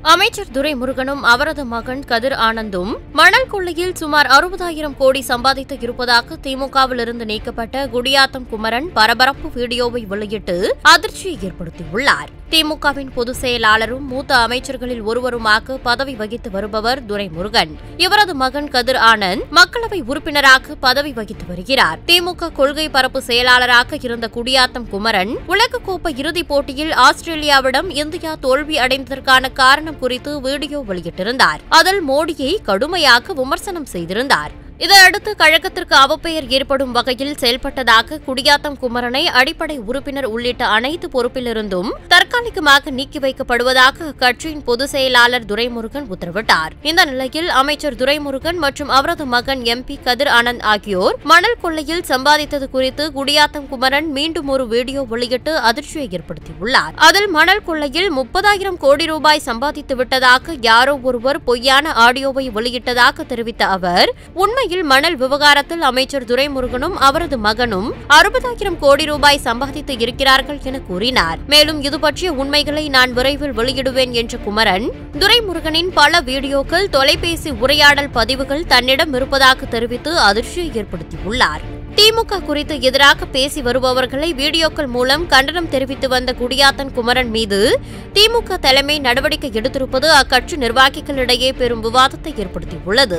அமைச்சர் துரைமுருகனும் அவரது மகன் கதிர் ஆனந்தும் மணல் கொள்ளையில் சுமார் அறுபதாயிரம் கோடி சம்பாதித்து இருப்பதாக திமுகவிலிருந்து நீக்கப்பட்ட குடியாத்தம் குமரன் பரபரப்பு வீடியோவை வெளியிட்டு அதிர்ச்சியை ஏற்படுத்தியுள்ளார் திமுகவின் பொதுச் செயலாளரும் மூத்த அமைச்சர்களில் ஒருவருமாக பதவி வகித்து வருபவர் துரைமுருகன் இவரது மகன் கதிர் ஆனந்த் மக்களவை உறுப்பினராக பதவி வகித்து வருகிறார் திமுக கொள்கை பரப்பு செயலாளராக இருந்த குடியாத்தம் குமரன் உலகக்கோப்பை இறுதிப் போட்டியில் ஆஸ்திரேலியாவிடம் இந்தியா தோல்வி அடைந்ததற்கான காரணம் குறித்து வீடியோ வெளியிட்டிருந்தார் அதில் மோடியை கடுமையாக விமர்சனம் செய்திருந்தார் இதையடுத்து கழகத்திற்கு அவப்பெயர் ஏற்படும் வகையில் செயல்பட்டதாக குடியாத்தம் குமரனை அடிப்படை உறுப்பினர் உள்ளிட்ட அனைத்து பொறுப்பிலிருந்தும் தற்காலிகமாக நீக்கி வைக்கப்படுவதாக அக்கட்சியின் பொதுச் செயலாளர் துரைமுருகன் உத்தரவிட்டார் இந்த நிலையில் அமைச்சர் துரைமுருகன் மற்றும் அவரது மகன் எம்பி கதிர் ஆனந்த் ஆகியோர் மணல் கொள்ளையில் சம்பாதித்தது குறித்து குடியாத்தம் குமரன் மீண்டும் ஒரு வீடியோ வெளியிட்டு அதிர்ச்சியை ஏற்படுத்தியுள்ளார் அதில் மணல் கொள்ளையில் முப்பதாயிரம் கோடி ரூபாய் சம்பாதித்து விட்டதாக யாரோ ஒருவர் பொய்யான ஆடியோவை வெளியிட்டதாக தெரிவித்த அவர் உண்மையில் மணல் விவகாரத்தில் அமைச்சர் துரைமுருகனும் அவரது மகனும் அறுபதாயிரம் கோடி ரூபாய் சம்பாதித்து இருக்கிறார்கள் என கூறினார் மேலும் இது பற்றிய உண்மைகளை நான் விரைவில் வெளியிடுவேன் என்ற குமரன் துரைமுருகனின் பல வீடியோக்கள் தொலைபேசி உரையாடல் பதிவுகள் தன்னிடம் இருப்பதாக தெரிவித்து அதிர்ச்சியை ஏற்படுத்தியுள்ளார் திமுக குறித்து எதிராக பேசி வருபவர்களை வீடியோக்கள் மூலம் கண்டனம் தெரிவித்து வந்த குடியாத்தன் குமரன் மீது திமுக தலைமை நடவடிக்கை எடுத்திருப்பது அக்கட்சி நிர்வாகிகளிடையே பெரும் விவாதத்தை ஏற்படுத்தியுள்ளது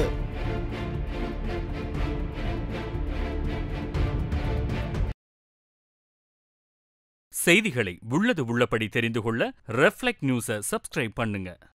செய்திகளை உள்ளது உள்ளபடி தெரிந்து கொள்ள ரெஃப்ளெக்ட் நியூஸை சப்ஸ்கிரைப் பண்ணுங்க